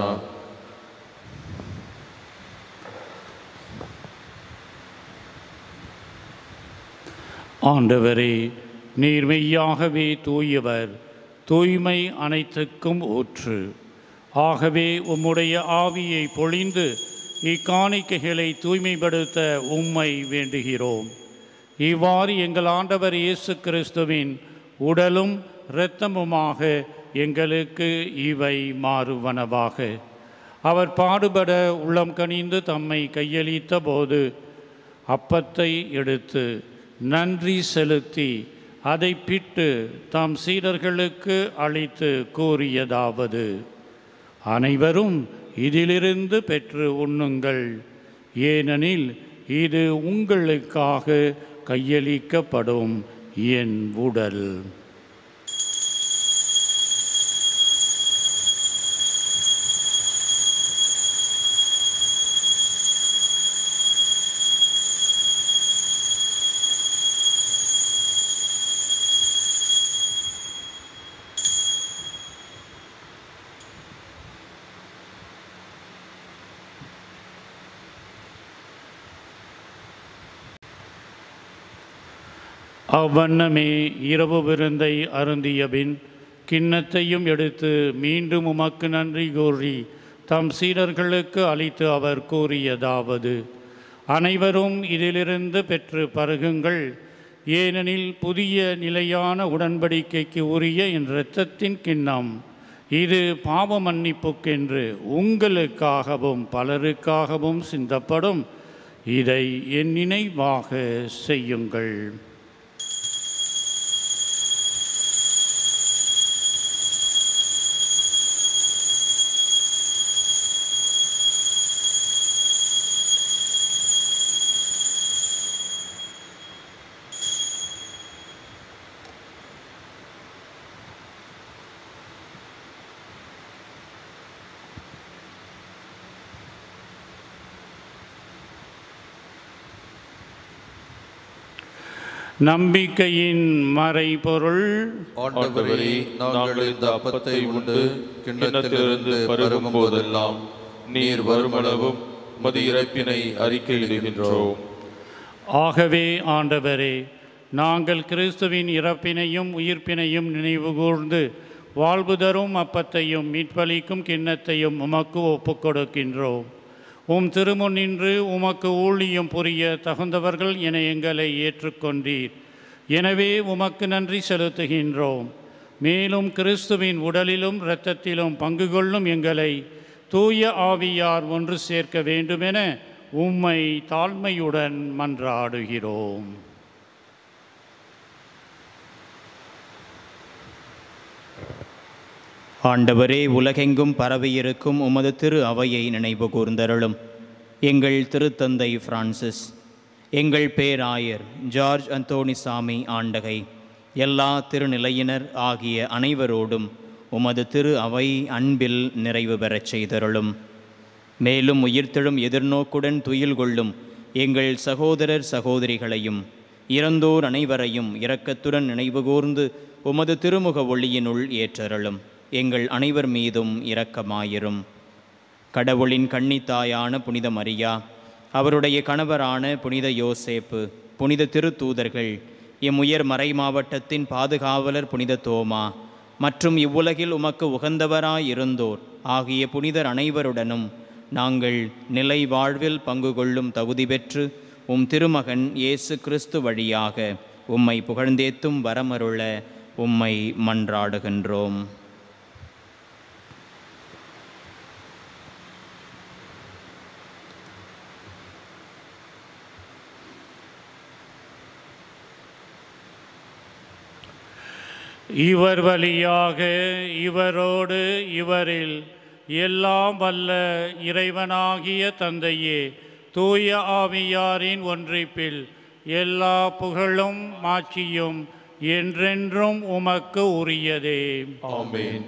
ஆண்டவரே நீர் மெய்யாகவே தூயவர் தூய்மை அனைத்துக்கும் ஊற்று ஆகவே உம்முடைய ஆவியை பொழிந்து இக்காணிக்கைகளை தூய்மைப்படுத்த உம்மை வேண்டுகிறோம் இவ்வாறு எங்கள் ஆண்டவர் இயேசு கிறிஸ்துவின் உடலும் இரத்தமுமாக எங்களுக்கு இவை மாறுவனவாக அவர் பாடுபட உள்ளம் கனிந்து தம்மை கையளித்த போது அப்பத்தை எடுத்து நன்றி செலுத்தி அதை பிட்டு தாம் சீடர்களுக்கு அளித்து கூறியதாவது அனைவரும் இதிலிருந்து பெற்று உண்ணுங்கள் ஏனெனில் இது உங்களுக்காக கையளிக்கப்படும் என் உடல் அவ்வண்ணமே இரவு விருந்தை அருந்தியபின் கிண்ணத்தையும் எடுத்து மீண்டும் உமக்கு நன்றி கூறி தம் சீடர்களுக்கு அளித்து அவர் கூறியதாவது அனைவரும் இதிலிருந்து பெற்று பருகுங்கள் ஏனெனில் புதிய நிலையான உடன்படிக்கைக்கு உரிய என் இரத்தத்தின் கிண்ணம் இது பாவ மன்னிப்புக்கென்று உங்களுக்காகவும் பலருக்காகவும் சிந்தப்படும் இதை என் நினைவாக செய்யுங்கள் நம்பிக்கையின் மறைபொருள் ஆண்டவரே நாங்கள் இந்த அப்பத்தை உண்டு கிண்ணத்திலிருந்து பருகும் போதெல்லாம் நீர் வருமளவும் மது இறப்பினை அறிக்கையிடுகின்றோம் ஆகவே ஆண்டவரே நாங்கள் கிறிஸ்துவின் இறப்பினையும் உயிர்ப்பினையும் நினைவுகூர்ந்து வாழ்வு தரும் அப்பத்தையும் மீட்பளிக்கும் கிண்ணத்தையும் உமக்கு ஒப்புக் கொடுக்கின்றோம் உம் திருமுன்னின்று உமக்கு ஊழியம் புரிய தகுந்தவர்கள் என எங்களை ஏற்றுக்கொண்டீர் எனவே உமக்கு நன்றி செலுத்துகின்றோம் மேலும் கிறிஸ்துவின் உடலிலும் இரத்தத்திலும் பங்கு கொள்ளும் எங்களை தூய ஆவியார் ஒன்று சேர்க்க வேண்டுமென உம்மை தாழ்மையுடன் மன்றாடுகிறோம் ஆண்டவரே உலகெங்கும் பரவியிருக்கும் உமது திரு அவையை நினைவு கூர்ந்தருளும் எங்கள் திருத்தந்தை பிரான்சிஸ் எங்கள் பேராயர் ஜார்ஜ் அந்தோணிசாமி ஆண்டகை எல்லா திருநிலையினர் ஆகிய அனைவரோடும் உமது திரு அவை அன்பில் நிறைவு பெறச் செய்தருளும் மேலும் உயிர்த்தெழும் எதிர்நோக்குடன் துயில் கொள்ளும் எங்கள் சகோதரர் சகோதரிகளையும் இறந்தோர் அனைவரையும் இரக்கத்துடன் நினைவுகூர்ந்து உமது திருமுக ஒளியினுள் ஏற்றருளும் எங்கள் அனைவர் மீதும் இரக்கமாயிரும் கடவுளின் கன்னித்தாயான புனித மரியா அவருடைய கணவரான புனித யோசேப்பு புனித திருத்தூதர்கள் எம் உயர் மறை மாவட்டத்தின் பாதுகாவலர் புனித தோமா மற்றும் இவ்வுலகில் உமக்கு உகந்தவராயிருந்தோர் ஆகிய புனிதர் அனைவருடனும் நாங்கள் நிலை வாழ்வில் பங்கு கொள்ளும் தகுதி பெற்று உம் திருமகன் இயேசு கிறிஸ்து வழியாக உம்மை புகழ்ந்தேத்தும் வரமருள உம்மை மன்றாடுகின்றோம் இவர் வழியாக இவரோடு இவரில் எல்லாம் வல்ல இறைவனாகிய தந்தையே தூய ஆவியாரின் ஒன்றிப்பில் எல்லா புகழும் மாட்சியும் என்றென்றும் உமக்கு உரியதே ஆமென்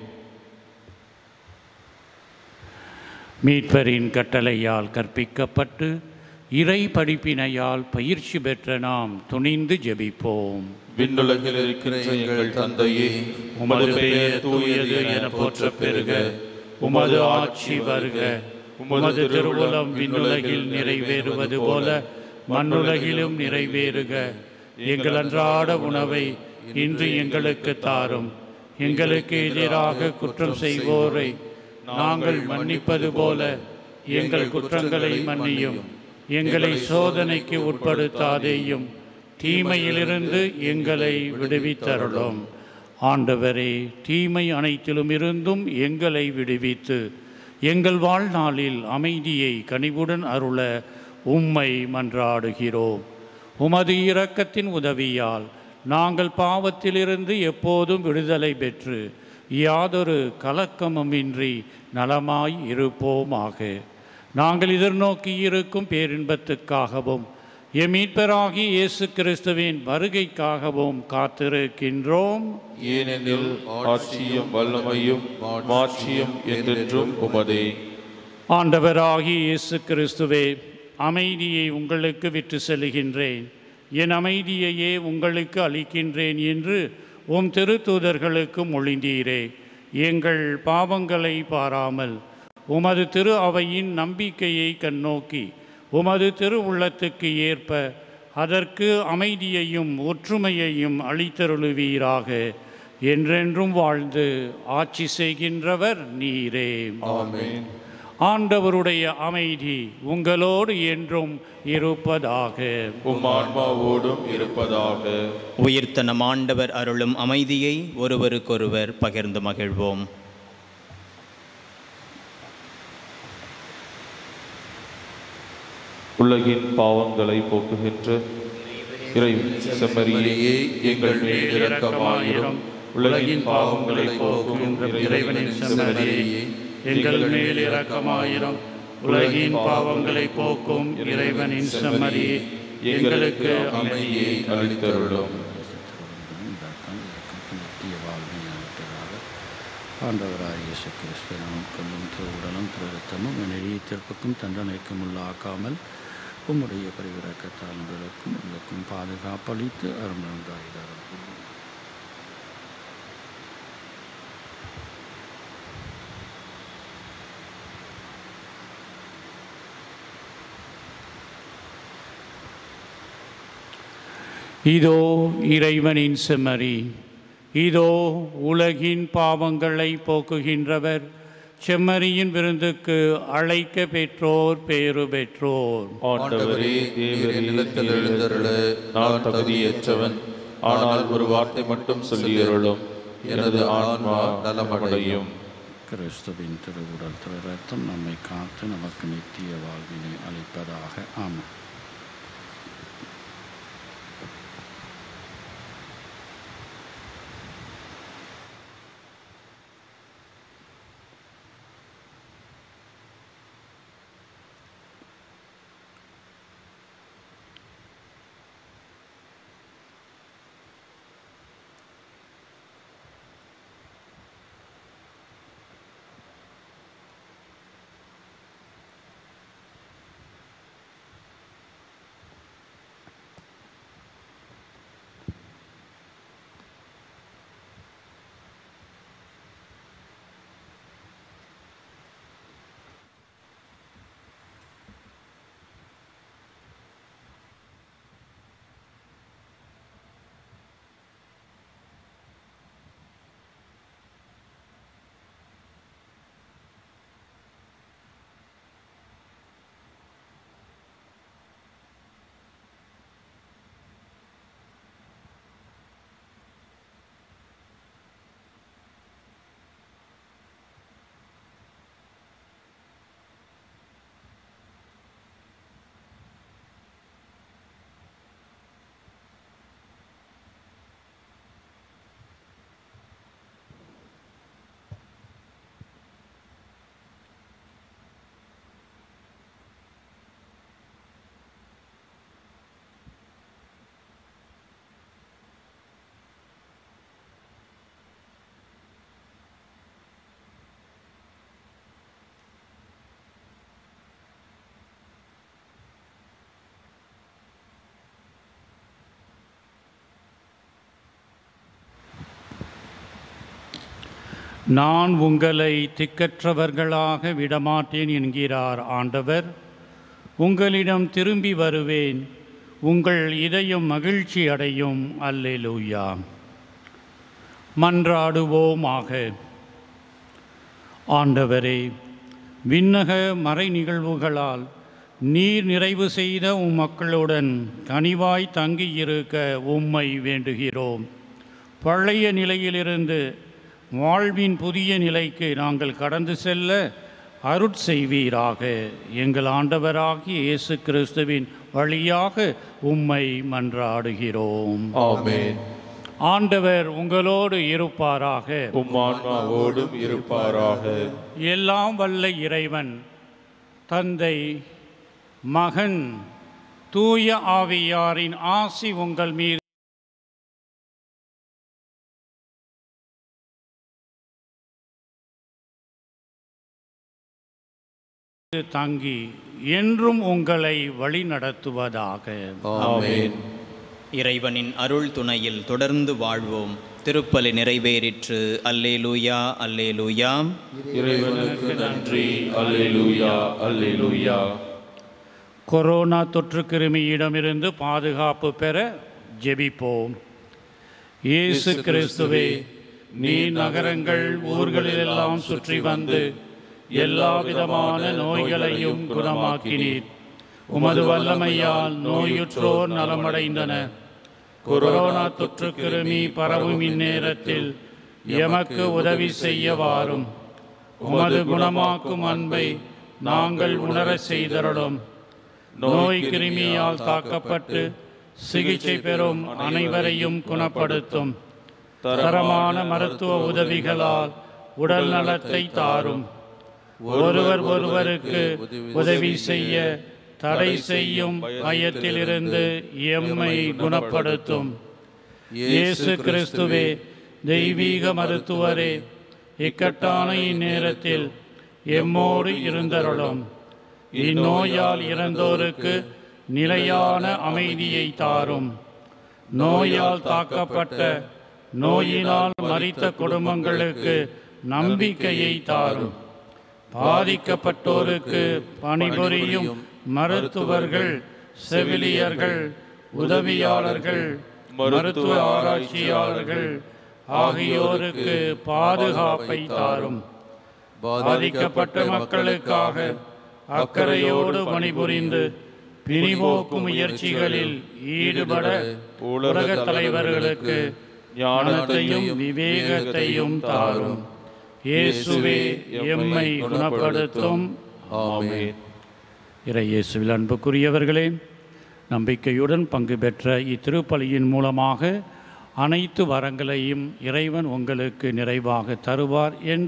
மீட்பரின் கட்டளையால் கற்பிக்கப்பட்டு இறை படிப்பினையால் பயிற்சி பெற்ற நாம் துணிந்து ஜெபிப்போம் விண்ணுலகில் இருக்கின்ற எங்கள் தந்தையே உமது பெயர் தூயது என போற்ற பெறுக உமது ஆட்சி வருக உமது திருவுளம் விண்ணுலகில் நிறைவேறுவது போல மண்ணுலகிலும் நிறைவேறுக எங்கள் அன்றாட உணவை இன்று எங்களுக்கு தாரும் எங்களுக்கு எதிராக குற்றம் செய்வோரை நாங்கள் மன்னிப்பது போல எங்கள் குற்றங்களை மன்னியும் எங்களை சோதனைக்கு உட்படுத்தாதேயும் தீமையிலிருந்து எங்களை விடுவித்தருளும் ஆண்டவரே தீமை அனைத்திலும் இருந்தும் எங்களை விடுவித்து எங்கள் வாழ்நாளில் அமைதியை கனிவுடன் அருள உம்மை மன்றாடுகிறோம் உமது இரக்கத்தின் உதவியால் நாங்கள் பாவத்திலிருந்து எப்போதும் விடுதலை பெற்று யாதொரு கலக்கமுமின்றி நலமாய் இருப்போமாக நாங்கள் எதிர்நோக்கி இருக்கும் பேரின்பத்துக்காகவும் எம் மீட்பராகி இயேசு கிறிஸ்துவின் வருகைக்காகவும் காத்திருக்கின்றோம் ஏனெனில் ஆட்சியும் வல்லமையும் மாட்சியும் என்றென்றும் உமதே ஆண்டவராகி இயேசு கிறிஸ்துவே அமைதியை உங்களுக்கு விட்டு செல்கின்றேன் என் அமைதியையே உங்களுக்கு அளிக்கின்றேன் என்று உம் திருத்தூதர்களுக்கு மொழிந்தீரே எங்கள் பாவங்களை பாராமல் உமது திரு அவையின் நம்பிக்கையை கண்ணோக்கி உமது திரு உள்ளத்துக்கு ஏற்ப அதற்கு அமைதியையும் ஒற்றுமையையும் அளித்தருளுவீராக என்றென்றும் வாழ்ந்து ஆட்சி செய்கின்றவர் நீரே ஆமென் ஆண்டவருடைய அமைதி உங்களோடு என்றும் இருப்பதாக உம் ஆன்மாவோடும் இருப்பதாக உயிர்த்த நம் ஆண்டவர் அருளும் அமைதியை ஒருவருக்கொருவர் பகிர்ந்து மகிழ்வோம் உலகின் பாவங்களை போக்குகின்ற இறை செம்மறியே எங்கள் மேல் இரக்கமாயிரும் உலகின் பாவங்களை போக்கும் இறைவனின் செம்மறியே எங்கள் மேல் இரக்கமாயிரம் உலகின் பாவங்களை போக்கும் இறைவனின் செம்மறியே எங்களுக்கு அமைதியை அளித்தருளும் ஆண்டவராக இயேசு கிறிஸ்து நமக்கும் திரு உடலும் திரு ரத்தமும் நிலையத்திற்கும் தண்டனைக்கும் உள்ளாக்காமல் உம்முடைய பரிவிறக்கத்தால் உங்களுக்கும் உங்களுக்கும் பாதுகாப்பளித்து அருந்தாயிரம் இதோ இறைவனின் செம்மறி இதோ உலகின் பாவங்களை போக்குகின்றவர் செம்மறியின் விருந்துக்கு அழைக்க பெற்றோர் பேறு பெற்றோர் ஆண்டவரே தேவரே நிலத்தில் எழுந்தருள நான் தகுதியற்றவன் ஆனால் ஒரு வார்த்தை மட்டும் சொல்லியருளும் எனது ஆன்மா நலமடையும் கிறிஸ்துவின் திருவுடல் திரு ரத்தம் நம்மை காத்து நமக்கு நித்திய வாழ்வினை அளிப்பதாக ஆமாம் நான் உங்களை திக்கற்றவர்களாக விடமாட்டேன் என்கிறார் ஆண்டவர் உங்களிடம் திரும்பி வருவேன் உங்கள் இதயம் மகிழ்ச்சி அடையும் அல்லேலூயா மன்றாடுவோமாக ஆண்டவரே விண்ணக மறை நிகழ்வுகளால் நீர் நிறைவு செய்த உம் மக்களுடன் கனிவாய் தங்கியிருக்க உம்மை வேண்டுகிறோம் பழைய நிலையிலிருந்து வாழ்வின் புதிய நிலைக்கு நாங்கள் கடந்து செல்ல அருட்செய்வீராக எங்கள் ஆண்டவராகிய இயேசு கிறிஸ்துவின் வழியாக உம்மை மன்றாடுகிறோம் ஆமென் ஆண்டவர் உங்களோடு இருப்பாராக உம் ஆன்மாவோடும் இருப்பாராக எல்லாம் வல்ல இறைவன் தந்தை மகன் தூய ஆவியாரின் ஆசி உங்கள் மீது தங்கி என்றும் உங்களை வழிநடத்துவதாக ஆமென் இறைவனின் அருள் துணையில் தொடர்ந்து வாழ்வோம் திருப்பலி நிறைவேறிற்று அல்லேலூயா அல்லேலூயா இறைவனுக்கு நன்றி அல்லேலூயா அல்லேலூயா கொரோனா தொற்று கிருமியிடமிருந்து பாதுகாப்பு பெற ஜெபிப்போம் இயேசு கிறிஸ்துவே நீ நகரங்கள் ஊர்களிலெல்லாம் சுற்றி வந்து எல்லா விதமான நோய்களையும் குணமாக்கினீர் உமது வல்லமையால் நோயுற்றோர் நலமடைந்தனர் கொரோனா தொற்று கிருமி பரவும் இந்நேரத்தில் எமக்கு உதவி செய்ய வாரும் உமது குணமாக்கும் அன்பை நாங்கள் உணரச் செய்தருளும் நோய் கிருமியால் தாக்கப்பட்டு சிகிச்சை பெறும் அனைவரையும் குணப்படுத்தும் தரமான மருத்துவ உதவிகளால் உடல் நலத்தை தாரும் ஒருவர் ஒருவருக்கு உதவி செய்ய தடை செய்யும் பயத்திலிருந்து எம்மை குணப்படுத்தும் இயேசு கிறிஸ்துவே தெய்வீக மருத்துவரே இக்கட்டான இந்நேரத்தில் எம்மோடு இருந்தருளும் இந்நோயால் இறந்தோருக்கு நிலையான அமைதியை தாரும் நோயால் தாக்கப்பட்ட நோயினால் மரித்த குடும்பங்களுக்கு நம்பிக்கையை தாரும் பாதிக்கப்பட்டோருக்கு பணிபுரியும் மருத்துவர்கள் செவிலியர்கள் உதவியாளர்கள் மருத்துவ ஆராய்ச்சியாளர்கள் ஆகியோருக்கு பாதுகாப்பை தாரும் பாதிக்கப்பட்ட மக்களுக்காக அக்கறையோடு பணிபுரிந்து பிரிவோக்கும் முயற்சிகளில் ஈடுபட உலக தலைவர்களுக்கு ஞானத்தையும் விவேகத்தையும் தாரும் இயேசுவே எம்மை குணப்படுத்தும் ஆமென் இறை இயேசுவில் அன்புக்குரியவர்களே நம்பிக்கையுடன் பங்கு பெற்ற இத்திருப்பலியின் மூலமாக அனைத்து வரங்களையும் இறைவன் உங்களுக்கு நிறைவாக தருவார் என்ற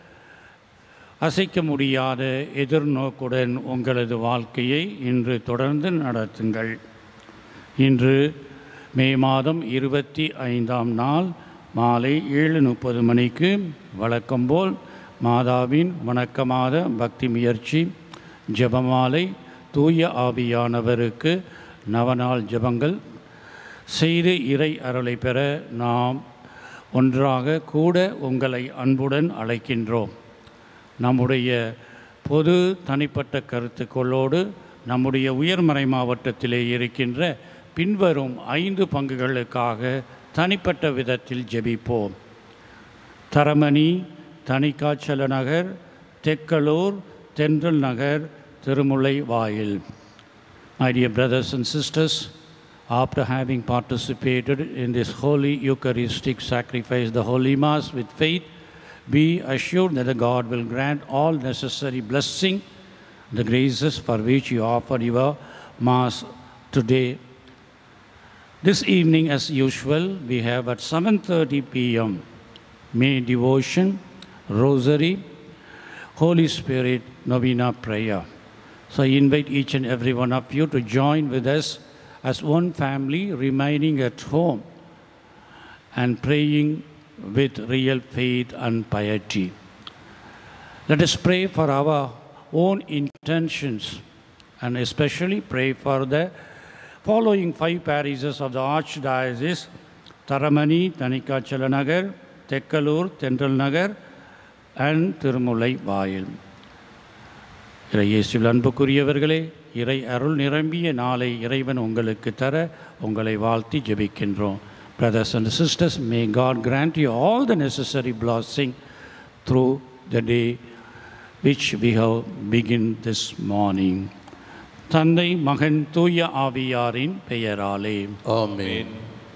அசைக்க முடியாத எதிர்நோக்குடன் உங்களது வாழ்க்கையை இன்று தொடர்ந்து நடத்துங்கள் இன்று மே மாதம் இருபத்தி ஐந்தாம் நாள் மாலை ஏழு முப்பது மணிக்கு வழக்கம்போல் மாதாவின் வணக்கமாத பக்தி முயற்சி ஜெபமாலை தூய ஆவியானவருக்கு நவநாள் ஜெபங்கள் செய்து இறை அருளை பெற நாம் ஒன்றாக கூட உங்களை அன்புடன் அழைக்கின்றோம் நம்முடைய பொது தனிப்பட்ட கருத்துக்களோடு நம்முடைய உயர்மறை மாவட்டத்திலே இருக்கின்ற பின்வரும் ஐந்து பங்குகளுக்காக தனிப்பட்ட விதத்தில் ஜெபிப்போம் தரமணி தனிக்காச்சல நகர் தெக்கலூர் தென்றல் நகர் திருமுல்லை வாயில் My dear brothers and sisters, after having participated in this holy Eucharistic sacrifice, the Holy Mass with faith, be assured that the God will grant all necessary blessing, the graces for which you offer your Mass today. This evening, as usual, we have at 7:30 p.m. May devotion, Rosary, Holy Spirit Novena prayer. So I invite each and every one of you to join with us as one family, remaining at home and praying with real faith and piety. Let us pray for our own intentions and especially pray for the following five parishes of the Archdiocese Taramani, Tanikachalanagar, Tekkalur, Tendral Nagar, and Tirumulai Vayil. இறை இயேசுவில் அன்புக்குரியவர்களே இறை அருள் நிரம்பிய நாளை இறைவன் உங்களுக்கு தர உங்களை வாழ்த்தி ஜெபிக்கின்றோம் Brothers and sisters, may God grant you all the necessary blessing through the day which we have begin this morning. தந்தை மகன் தூய ஆவியாரின் பெயராலே ஆமென்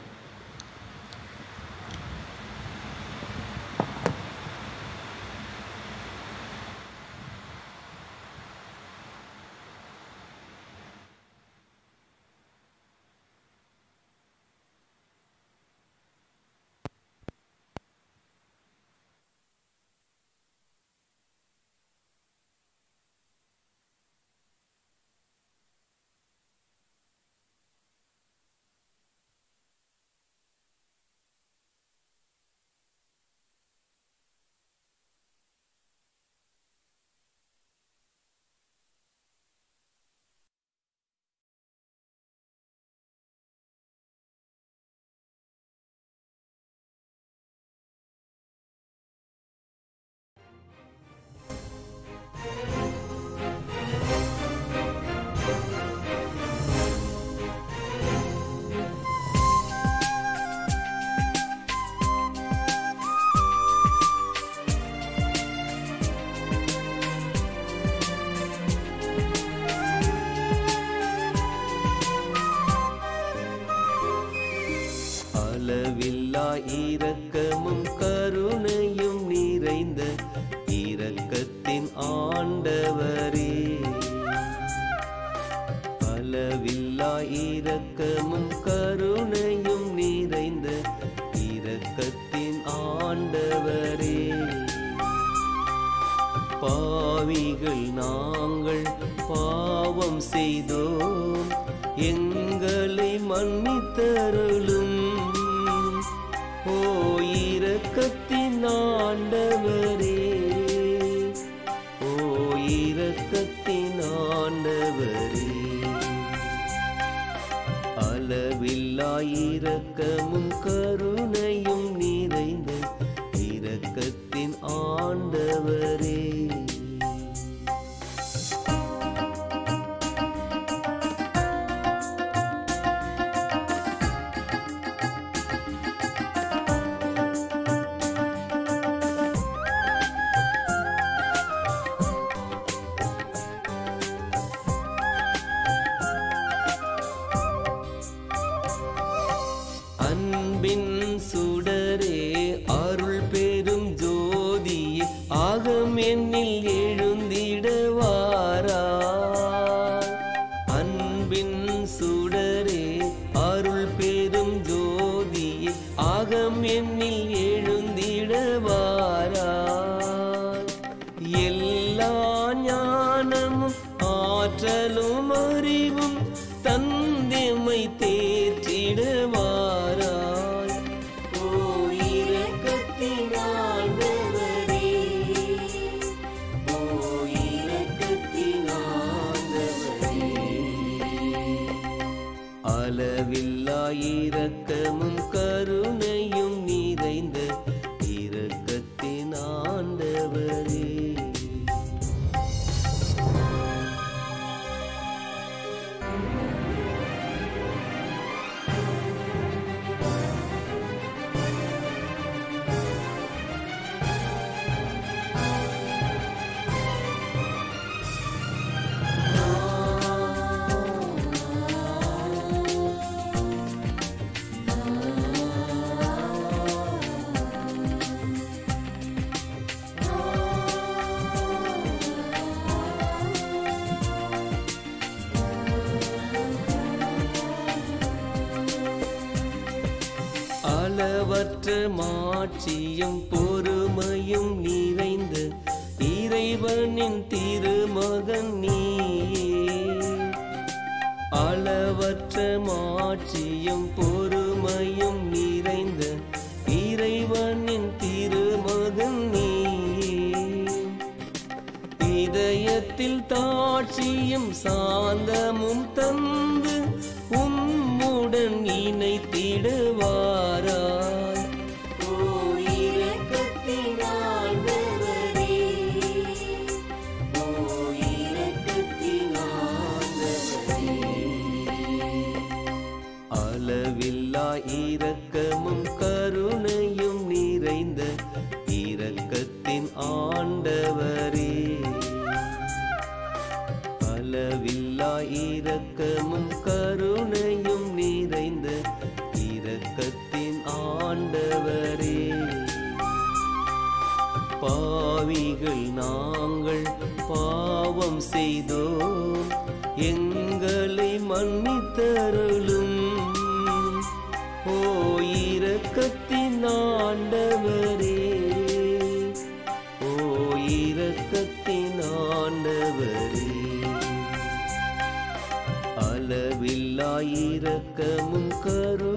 அளவில்லா இரக்கமும் கருணையும் நிறைந்த இரக்கத்தின் ஆண்டவரே அளவில்லா இரக்கமும் கருணையும் நிறைந்த இரக்கத்தின் ஆண்டவரே பாவிகள் நாங்கள் பாவம் செய்தோம் எங்களை மன்னித்தருளும் ஓ இரக்கத்தின் ஆண்டவரே ஓ இரக்கத்தின் ஆண்டவரே அளவில்லா இரக்கமும் கருணையும் நிறைந்த இரக்கத்தின் ஆண்டவரே அன்பின் என்னில் எழுந்திடவாராய் எல்லா ஞானமும் ஆற்றலும் அறிவும் தந்தெமை தேற்றிடவாராய் ஓ இரக்கத்தின் ஆண்டவரே ஓ இரக்கத்தின் ஆண்டவரே அளவில்லா இரக்கமும் கருணையும் நிறைந்த இரக்கத்தின் ஆண்டவரே அளவற்ற மாட்சியும் பொறுமையும் நிறைந்த இறைவனின் திருமகன் நீயே அளவற்ற மாட்சியும் பொறுமையும் நிறைந்த இறைவனின் திருமகன் நீயே இதயத்தில் தாட்சியும் சாந்தமும் தந்து உம்முடன் இணைத்திடுவாராய் ஓ இரக்கத்தின் ஆண்டவரே ஓ இரக்கத்தின் ஆண்டவரே அளவில்லா இரக்கமும் கருணையும் நிறைந்த இரக்கத்தின் ஆண்டவரே அளவில்லா இரக்கமும் கருணையும் நிறைந்த இரக்கத்தின் ஆண்டவரே பாவிகள் நாங்கள் பாவம் செய்தோம் எங்களை மன்னித்தருளும் ஓ இரக்கத்தின் ஆண்டவரே ஓ இரக்கத்தின் ஆண்டவரே அளவில்லா இரக்கமும் கரு